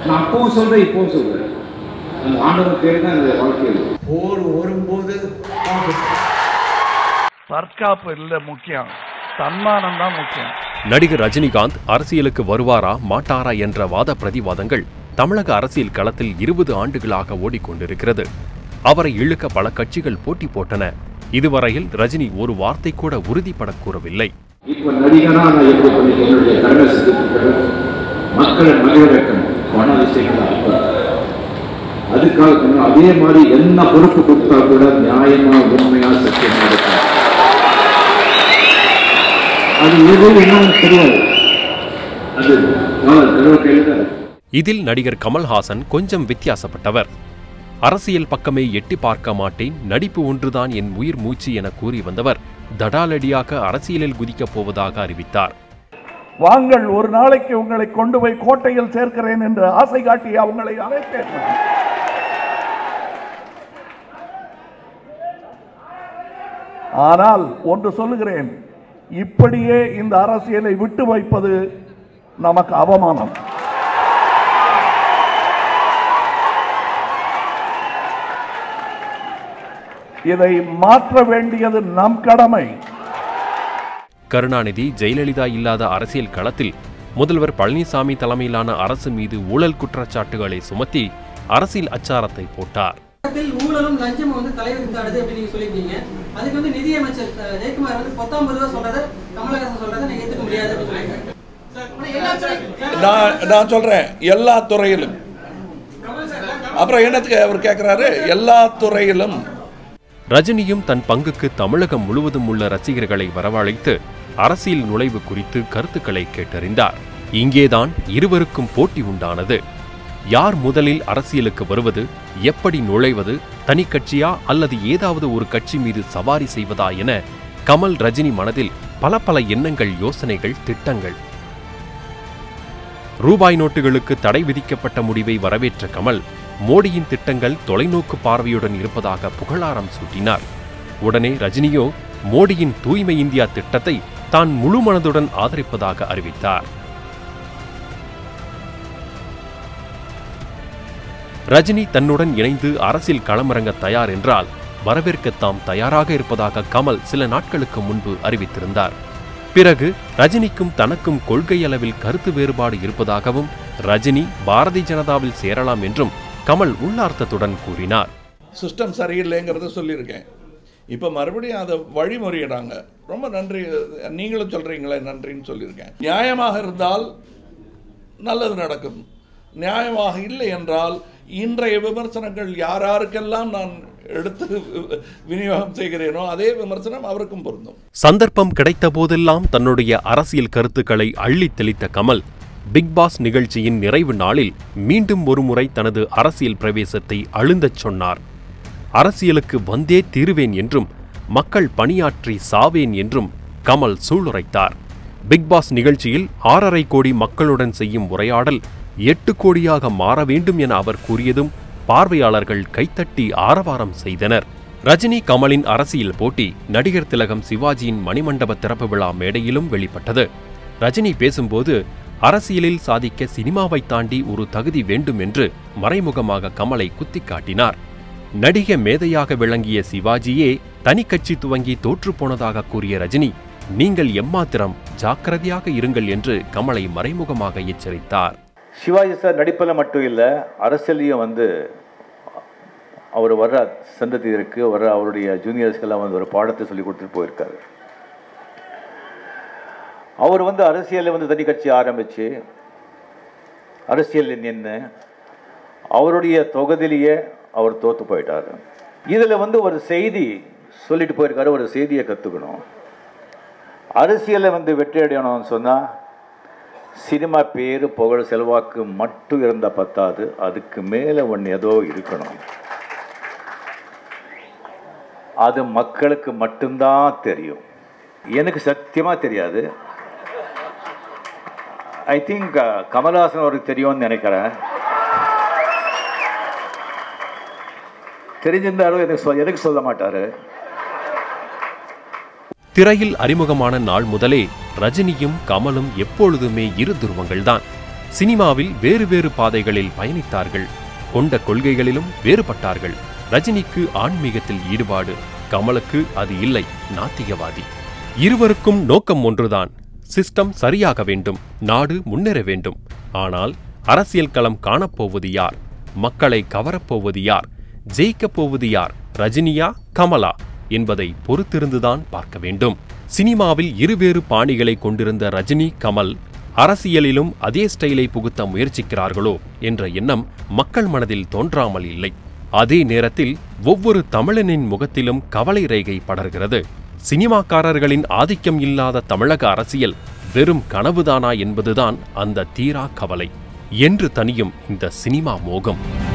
நான் அப்பவும் சொல்றேன் இப்பவும் சொல்றேன் அந்த ஆண்டவன் பேர் தான் இந்த வாழ்க்கையில் போர் வரும்போது தற்காப்பு இல்லை முக்கியம் சன்மானம் தான் முக்கியம் நடிகர் ரஜினிகாந்த் அரசியலுக்கு வருவாரா மாட்டாரா என்ற வாத பிரதிவாதங்கள் தமிழக அரசியல் களத்தில் இருபது ஆண்டுகளாக ஓடிக்கொண்டிருக்கிறது அவரை இழுக்க பல கட்சிகள் போட்டி போட்டன இதுவரையில் ரஜினி ஒரு வார்த்தை கூட உறுதிபட கூறவில்லை இப்ப நடிகனா நான் எப்படி பண்ணி என்னுடைய கடமை செஞ்சுட்டு மக்களை மகிழ வைக்கணும் பண விஷயங்கள் அப்ப அதுக்காக பண்ணணும். அதே மாதிரி என்ன பொறுப்பு கொடுத்தா கூட நியாயமா உண்மையா சத்தியமா இருக்கணும் அது எது இன்னும் தெரியாது அது கடவுள் கையில தான் இருக்கு இதில் நடிகர் கமல்ஹாசன் கொஞ்சம் வித்தியாசப்பட்டவர் அரசியல் பக்கமே எட்டி பார்க்க மாட்டேன் நடிப்பு ஒன்றுதான் என் உயிர் மூச்சு என கூறி வந்தவர் தடாலடியாக அரசியலில் குதிக்கப் போவதாக அறிவித்தார் வாங்கள் ஒரு நாளைக்கு உங்களை கொண்டு போய் கோட்டையில் சேர்க்கிறேன் என்று ஆசை காட்டி அவங்களை அழைத்தேன் ஆனால் ஒன்று சொல்லுகிறேன் இப்படியே இந்த அரசியலை விட்டு வைப்பது நமக்கு அவமானம் இதை மாற்ற வேண்டியது நம் கடமை கருணாநிதி ஜெயலலிதா இல்லாத அரசியல் களத்தில் முதல்வர் பழனிசாமி தலைமையிலான அரசு மீது ஊழல் குற்றச்சாட்டுகளை சுமத்தி அரசியல் அச்சாரத்தை போட்டார் தமிழகத்தில் ஊழலும் லஞ்சமும் வந்து தலைவிரித்தாடுது அப்படின்னு நீங்க சொல்லியிருக்கீங்க அதுக்கு வந்து நிதியமைச்சர் அஹ், ஜெயக்குமார் வந்து பத்தொன்பது ரூபா சொல்றத கமலஹாசன் சொல்றதை நான் ஏத்துக்க முடியாது அப்படின்னு சொல்லியிருக்காங்க ஆனா எல்லா துறை- நான் நான் சொல்றேன் எல்லா துறையிலும் அப்புறம் என்னத்துக்கு அவர் கேட்கிறாரு எல்லா துறையிலும் ரஜினியும் தன் பங்குக்கு தமிழகம் முழுவதும் உள்ள ரசிகர்களை வரவழைத்து அரசியல் நுழைவு குறித்து கருத்துக்களை கேட்டறிந்தார் இங்கேதான் இருவருக்கும் போட்டி உண்டானது யார் முதலில் அரசியலுக்கு வருவது எப்படி நுழைவது தனி கட்சியா அல்லது ஏதாவது ஒரு கட்சி மீது சவாரி செய்வதா என கமல் ரஜினி மனதில் பல பல எண்ணங்கள் யோசனைகள் திட்டங்கள் ரூபாய் நோட்டுகளுக்கு தடை விதிக்கப்பட்ட முடிவை வரவேற்ற கமல் மோடியின் திட்டங்கள் தொலைநோக்கு பார்வையுடன் இருப்பதாக புகழாரம் சூட்டினார் உடனே ரஜினியோ மோடியின் தூய்மை இந்தியா திட்டத்தை தான் முழு மனதுடன் ஆதரிப்பதாக அறிவித்தார் ரஜினி தன்னுடன் இணைந்து அரசியல் களமிறங்க தயார் என்றால் வரவேற்க தாம் தயாராக இருப்பதாக கமல் சில நாட்களுக்கு முன்பு அறிவித்திருந்தார் பிறகு ரஜினிக்கும் தனக்கும் கொள்கை அளவில் கருத்து வேறுபாடு இருப்பதாகவும் ரஜினி பாரதிய ஜனதாவில் சேரலாம் என்றும் கமல் உள்ளார்த்தத்துடன் கூறினார் சிஸ்டம் சரியில்லைங்கிறத சொல்லியிருக்கேன் இப்போ மறுபடியும் அதை வழிமுறையிடாங்க ரொம்ப நன்றி நீங்களும் சொல்கிறீங்களே நன்றின்னு சொல்லியிருக்கேன் நியாயமாக இருந்தால் நல்லது நடக்கும் நியாயமாக இல்லை என்றால் இன்றைய விமர்சனங்கள் யார் யாருக்கெல்லாம் நான் எடுத்து விநியோகம் செய்கிறேனோ அதே விமர்சனம் அவருக்கும் பொருந்தும் சந்தர்ப்பம் கிடைத்த போதெல்லாம் தன்னுடைய அரசியல் கருத்துக்களை அள்ளித் தெளித்த கமல் பிக் பாஸ் நிகழ்ச்சியின் நிறைவு நாளில் மீண்டும் ஒருமுறை தனது அரசியல் பிரவேசத்தை அழுந்தச் சொன்னார் அரசியலுக்கு வந்தே தீருவேன் என்றும் மக்கள் பணியாற்றி சாவேன் என்றும் கமல் சூளுரைத்தார் பிக் பாஸ் நிகழ்ச்சியில் ஆறரை கோடி மக்களுடன் செய்யும் உரையாடல் எட்டு கோடியாக மாற வேண்டும் என அவர் கூறியதும் பார்வையாளர்கள் கைத்தட்டி ஆரவாரம் செய்தனர் ரஜினி கமலின் அரசியல் போட்டி நடிகர் திலகம் சிவாஜியின் மணிமண்டப திறப்பு விழா மேடையிலும் வெளிப்பட்டது ரஜினி பேசும்போது அரசியலில் சாதிக்க சினிமாவை தாண்டி ஒரு தகுதி வேண்டும் என்று மறைமுகமாக கமலை குத்திக் காட்டினார் நடிக மேதையாக விளங்கிய சிவாஜியே தனிக்கட்சி துவங்கி தோற்றுப்போனதாக கூறிய ரஜினி நீங்கள் எம்மாத்திரம் ஜாக்கிரதையாக இருங்கள் என்று கமலை மறைமுகமாக எச்சரித்தார் சிவாஜி சார் நடிப்பில் மட்டும் இல்லை அரசியலையும் வந்து அவர் வர்ற சந்ததியருக்கு வர்ற அவருடைய ஜூனியர்ஸ்க்கெல்லாம் வந்து ஒரு பாடத்தை சொல்லி கொடுத்துட்டு போயிருக்காரு அவர் வந்து அரசியலில் வந்து தனி கட்சி ஆரம்பித்து அரசியலில் நின்று அவருடைய தொகுதியிலேயே அவர் தோத்து போயிட்டார் இதில் வந்து ஒரு செய்தி சொல்லிட்டு போயிருக்காரு ஒரு செய்தியை கற்றுக்கணும் அரசியலில் வந்து வெற்றி அடையணும்னு சொன்னால் சினிமா பேர் புகழ் செல்வாக்கு மட்டும் இருந்தால் பத்தாது அதுக்கு மேலே ஒன்று ஏதோ இருக்கணும் அது மக்களுக்கு மட்டும்தான் தெரியும் எனக்கு சத்தியமாக தெரியாது ஐ திங்க் கமல்ஹாசன் அவருக்கு தெரியும்னு நினைக்கிறேன் தெரிஞ்சிருந்தாலும் எனக்கு சொல் எனக்கு சொல்ல மாட்டார் திரையில் அறிமுகமான நாள் முதலே ரஜினியும் கமலும் எப்பொழுதுமே இரு துருவங்கள்தான் சினிமாவில் வேறு வேறு பாதைகளில் பயணித்தார்கள் கொண்ட கொள்கைகளிலும் வேறுபட்டார்கள் ரஜினிக்கு ஆன்மீகத்தில் ஈடுபாடு கமலுக்கு அது இல்லை நாத்திகவாதி இருவருக்கும் நோக்கம் ஒன்றுதான் சிஸ்டம் சரியாக வேண்டும் நாடு முன்னேற வேண்டும் ஆனால் அரசியல் களம் காணப்போவது யார் மக்களை கவரப்போவது யார் ஜெயிக்கப் போவது யார் ரஜினியா கமலா என்பதை பொறுத்திருந்துதான் பார்க்க வேண்டும் சினிமாவில் இருவேறு பாணிகளை கொண்டிருந்த ரஜினி கமல் அரசியலிலும் அதே ஸ்டைலை புகுத்த முயற்சிக்கிறார்களோ என்ற எண்ணம் மக்கள் மனதில் தோன்றாமல் இல்லை அதே நேரத்தில் ஒவ்வொரு தமிழனின் முகத்திலும் கவலை ரேகை படர்கிறது சினிமாக்காரர்களின் ஆதிக்கம் இல்லாத தமிழக அரசியல் வெறும் கனவுதானா என்பதுதான் அந்த தீரா கவலை என்று தனியும் இந்த சினிமா மோகம்